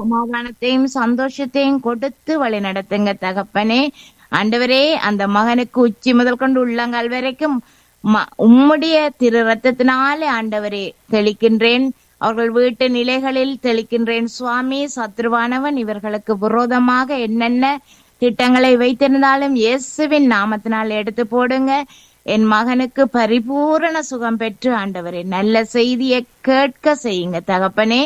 சமாதானத்தையும் சந்தோஷத்தையும் கொடுத்து வழி நடத்துங்க தகப்பனே ஆண்டவரே அந்த மகனுக்கு உச்சி முதல் கொண்டு உள்ளங்கால் வரைக்கும் ம- உம்முடைய திரு ரத்தத்தினாலே ஆண்டவரே தெளிக்கின்றேன் அவர்கள் வீட்டு நிலைகளில் தெளிக்கின்றேன் சுவாமி சத்ருவானவன் இவர்களுக்கு விரோதமாக என்னென்ன திட்டங்களை வைத்திருந்தாலும் இயேசுவின் நாமத்தினால் எடுத்து போடுங்க என் மகனுக்கு பரிபூரண சுகம் பெற்று ஆண்டவரே நல்ல செய்தியை கேட்க செய்யுங்க தகப்பனே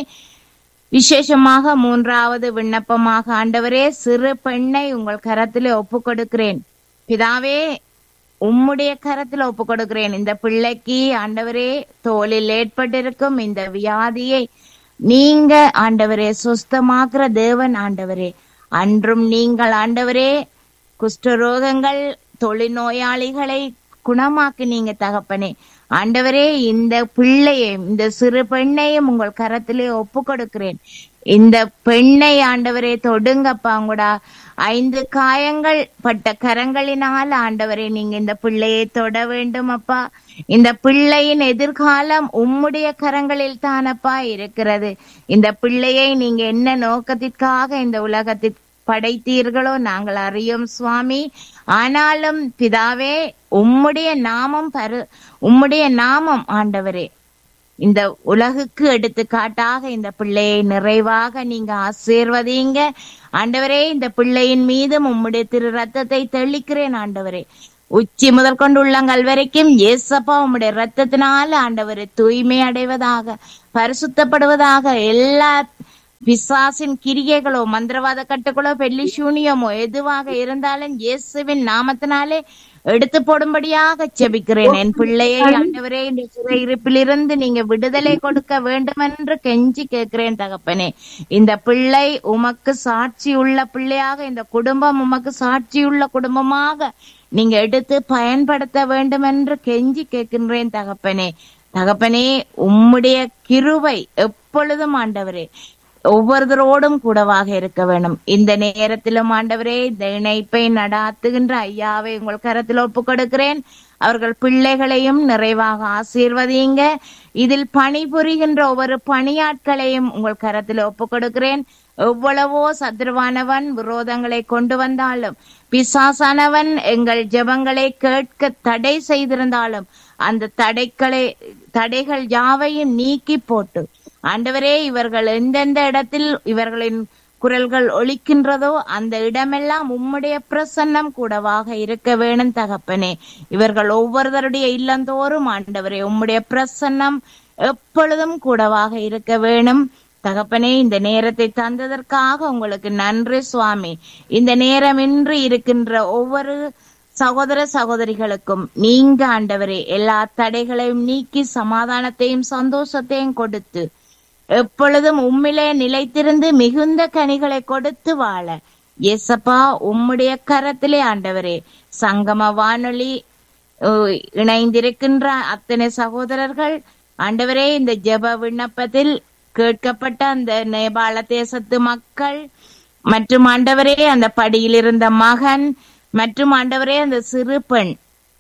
விசேஷமாக மூன்றாவது விண்ணப்பமாக ஆண்டவரே சிறு பெண்ணை உங்கள் கரத்திலே ஒப்பு கொடுக்கிறேன் பிதாவே உம்முடைய கரத்துல ஒப்பு கொடுக்கிறேன் இந்த பிள்ளைக்கு ஆண்டவரே தோலில் ஏற்பட்டிருக்கும் இந்த வியாதியை நீங்க ஆண்டவரே சுஸ்தமாக்குற தேவன் ஆண்டவரே அன்றும் நீங்கள் ஆண்டவரே குஷ்டரோகங்கள் தொழில்நோயாளிகளை குணமாக்கி நீங்க தகப்பனே ஆண்டவரே இந்த பிள்ளையையும் இந்த சிறு பெண்ணையும் உங்கள் கரத்திலே ஒப்பு கொடுக்கிறேன் இந்த பெண்ணை ஆண்டவரே தொடுங்கப்பா உங்களோட ஐந்து காயங்கள் பட்ட கரங்களினால் ஆண்டவரே நீங்க இந்த பிள்ளையை தொட வேண்டும் அப்பா இந்த பிள்ளையின் எதிர்காலம் உம்முடைய கரங்களில் தானப்பா இருக்கிறது இந்த பிள்ளையை நீங்க என்ன நோக்கத்திற்காக இந்த உலகத்திற்கு படைத்தீர்களோ நாங்கள் அறியோம் சுவாமி ஆனாலும் பிதாவே உம்முடைய நாமம் பரு உம்முடைய நாமம் ஆண்டவரே இந்த உலகுக்கு எடுத்துக்காட்டாக இந்த பிள்ளையை நிறைவாக நீங்க ஆசீர்வதிங்க ஆண்டவரே இந்த பிள்ளையின் மீதும் உம்முடைய திரு ரத்தத்தை தெளிக்கிறேன் ஆண்டவரே உச்சி முதல் கொண்டு உள்ளங்கள் வரைக்கும் ஏசப்பா உம்முடைய ரத்தத்தினால ஆண்டவரை தூய்மை அடைவதாக பரிசுத்தப்படுவதாக எல்லா பிசாசின் கிரிகைகளோ மந்திரவாத கட்டுகளோ பெல்லி சூனியமோ எதுவாக இருந்தாலும் இயேசுவின் நாமத்தினாலே எடுத்து போடும்படியாக செபிக்கிறேன் என் பிள்ளையை ஆண்டவரே இந்த சிறையிருப்பில் இருந்து நீங்க விடுதலை கொடுக்க வேண்டும் என்று கெஞ்சி கேட்கிறேன் தகப்பனே இந்த பிள்ளை உமக்கு சாட்சி உள்ள பிள்ளையாக இந்த குடும்பம் உமக்கு சாட்சியுள்ள குடும்பமாக நீங்க எடுத்து பயன்படுத்த வேண்டும் என்று கெஞ்சி கேட்கின்றேன் தகப்பனே தகப்பனே உம்முடைய கிருவை எப்பொழுதும் ஆண்டவரே ஒவ்வொருத்தரோடும் கூடவாக இருக்க வேண்டும் இந்த நேரத்திலும் ஆண்டவரே இந்த இணைப்பை நடாத்துகின்ற ஐயாவை உங்கள் கரத்தில் ஒப்பு கொடுக்கிறேன் அவர்கள் பிள்ளைகளையும் நிறைவாக ஆசீர்வதிங்க இதில் பணிபுரிகின்ற ஒவ்வொரு பணியாட்களையும் உங்கள் கரத்தில் ஒப்பு கொடுக்கிறேன் எவ்வளவோ சத்ருவானவன் விரோதங்களை கொண்டு வந்தாலும் பிசாசானவன் எங்கள் ஜெபங்களை கேட்க தடை செய்திருந்தாலும் அந்த தடைகளை தடைகள் யாவையும் நீக்கி போட்டு ஆண்டவரே இவர்கள் எந்தெந்த இடத்தில் இவர்களின் குரல்கள் ஒலிக்கின்றதோ அந்த இடமெல்லாம் உம்முடைய பிரசன்னம் கூடவாக இருக்க வேணும் தகப்பனே இவர்கள் ஒவ்வொருவருடைய இல்லந்தோறும் ஆண்டவரே உம்முடைய பிரசன்னம் எப்பொழுதும் கூடவாக இருக்க வேணும் தகப்பனே இந்த நேரத்தை தந்ததற்காக உங்களுக்கு நன்றி சுவாமி இந்த நேரமின்றி இருக்கின்ற ஒவ்வொரு சகோதர சகோதரிகளுக்கும் நீங்க ஆண்டவரே எல்லா தடைகளையும் நீக்கி சமாதானத்தையும் சந்தோஷத்தையும் கொடுத்து எப்பொழுதும் உம்மிலே நிலைத்திருந்து மிகுந்த கனிகளை கொடுத்து வாழ எசப்பா உம்முடைய கரத்திலே ஆண்டவரே சங்கம வானொலி அஹ், இணைந்திருக்கின்ற அத்தனை சகோதரர்கள் ஆண்டவரே இந்த ஜெப விண்ணப்பத்தில் கேட்கப்பட்ட அந்த நேபாள தேசத்து மக்கள் மற்றும் ஆண்டவரே அந்த படியில் இருந்த மகன் மற்றும் ஆண்டவரே அந்த சிறு பெண்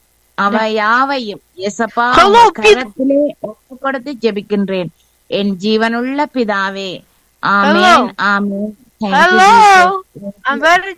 அவ யாவையும் எசப்பா Hello, உங்க கரத்திலே ஒப்பு கொடுத்து ஜெபிக்கின்றேன் என் ஜீவனுள்ள பிதாவே ஆமென் ஆமென் Thank you, Hello. Jesus. I'm very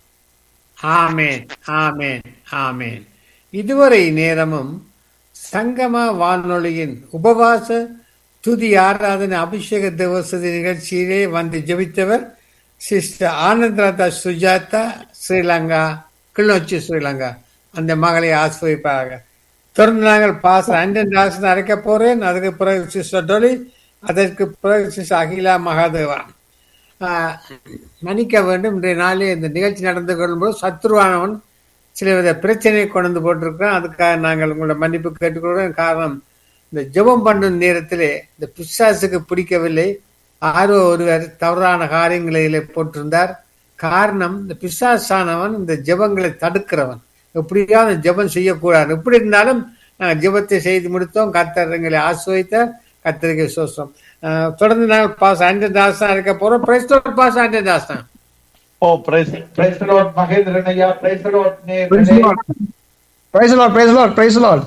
ஆமேன் ஆமேன் ஆமேன் இதுவரை நேரமும் சங்கம வானொலியின் உபவாச துதி ஆராதனை அபிஷேக திவசதி நிகழ்ச்சியிலே வந்து ஜெபித்தவர் சிஸ்டர் ஆனந்தராதா சுஜாதா ஸ்ரீலங்கா கிளிநொச்சி ஸ்ரீலங்கா அந்த மகளை ஆசிரியப்பாக தொடர்ந்து நாங்கள் பாச அண்டன் தாசன் அழைக்க போறேன் அதுக்கு பிறகு சிஸ்டர் டொலி அதற்கு பிறகு சிஸ்டர் அகிலா மகாதேவா ஆஹ், மன்னிக்க வேண்டும் இன்றைய நாளில் இந்த நிகழ்ச்சி நடந்து கொள்ளும்போது சத்ருவானவன் சில வித பிரச்சனையை கொண்டு வந்து போட்டிருக்கிறோம் அதுக்காக நாங்கள் உங்களோட மன்னிப்பு கேட்டுக்கொள்கிறோம் காரணம் இந்த ஜெபம் பண்ணும் நேரத்திலே இந்த பிசாசுக்கு பிடிக்கவில்லை ஆரோ ஒருவர் தவறான காரியங்களிலே போட்டிருந்தார் காரணம் இந்த பிசாசானவன் இந்த ஜெபங்களை தடுக்கிறவன் எப்படியாவது ஜெபம் செய்யக்கூடாது எப்படி இருந்தாலும் நாங்கள் ஜெபத்தை செய்து முடித்தோம் கர்த்தர் எங்களை ஆசிரியத்த கர்த்தருக்கு சோசம் தொடர்ந்து நாங்கள் பாஸ் ஆண்டர் தாஸ் தான் இருக்க போறோம் பிரைஸ் பாஸ் ஆண்டர் தாஸ் தான் Oh, praise, praise the Lord, Mahendranaya, praise the Lord, Praise the Nehranaya, Lord. Praise the Lord. Praise the Lord. Praise the Lord.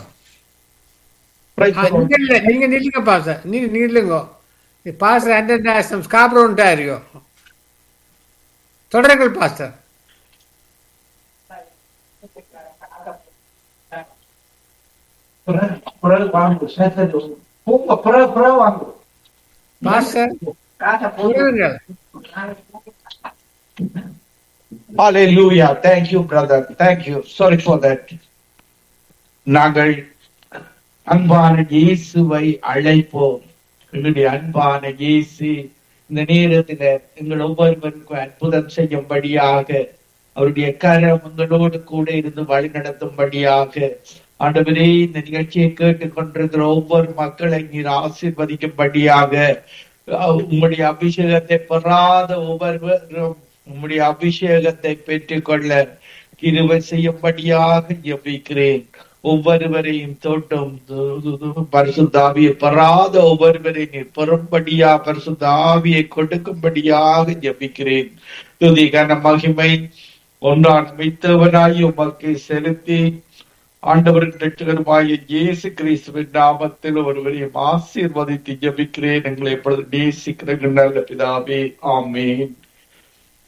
praise ah, the Lord. நீங்க இல்ல நீங்க நில்லுங்க பாஸ் நீங்க நில்லுங்க பாஸ் ஆண்டர் தாஸ் ஸ்காப்ரோ ఉంటారు தொடருங்கள் பாஸ்டர் பிறகு பிறகு வாங்கு சேர்த்து பூங்க பிறகு பிறகு வாங்கு பாஸ்டர் தொடருங்கள் Hallelujah. Thank you, brother. Thank you. Sorry for that. நாங்கள் அன்பான இயேசுவை அழைப்போம் எங்களுடைய அன்பான இயேசு இந்த நேரத்துல எங்கள் ஒவ்வொருவருக்கும் அற்புதம் செய்யும்படியாக அவருடைய கரம் எங்களோடு கூட இருந்து வழி நடத்தும்படியாக ஆண்டவரே இந்த நிகழ்ச்சியை கேட்டுக் கொண்டிருக்கிற ஒவ்வொரு மக்களை நீர் ஆசீர்வதிக்கும்படியாக அஹ் உம்முடைய அபிஷேகத்தை பெறாத ஒவ்வொருவரும் உம்முடைய அபிஷேகத்தை பெற்றுக்கொள்ள கிருபை செய்யும்படியாக ஜெபிக்கிறேன் ஒவ்வொருவரையும் தோட்டம் பரிசுத்தாவியை பெறாத ஒவ்வொருவரை நீர் பெறும்படியா பரிசுத்தாவியை கொடுக்கும்படியாக ஜெபிக்கிறேன் துதி கன மகிமை ஒன்றான் மித்தவனாய் உமக்கு செலுத்தி ஆண்டவரின் ரட்சகருமாய இயேசு கிறிஸ்துவின் நாமத்தில் ஒருவரையும் ஆசீர்வதித்து ஜெபிக்கிறேன் எங்களை எப்பொழுது நேசிக்கிற நல்ல பிதாவே ஆமென்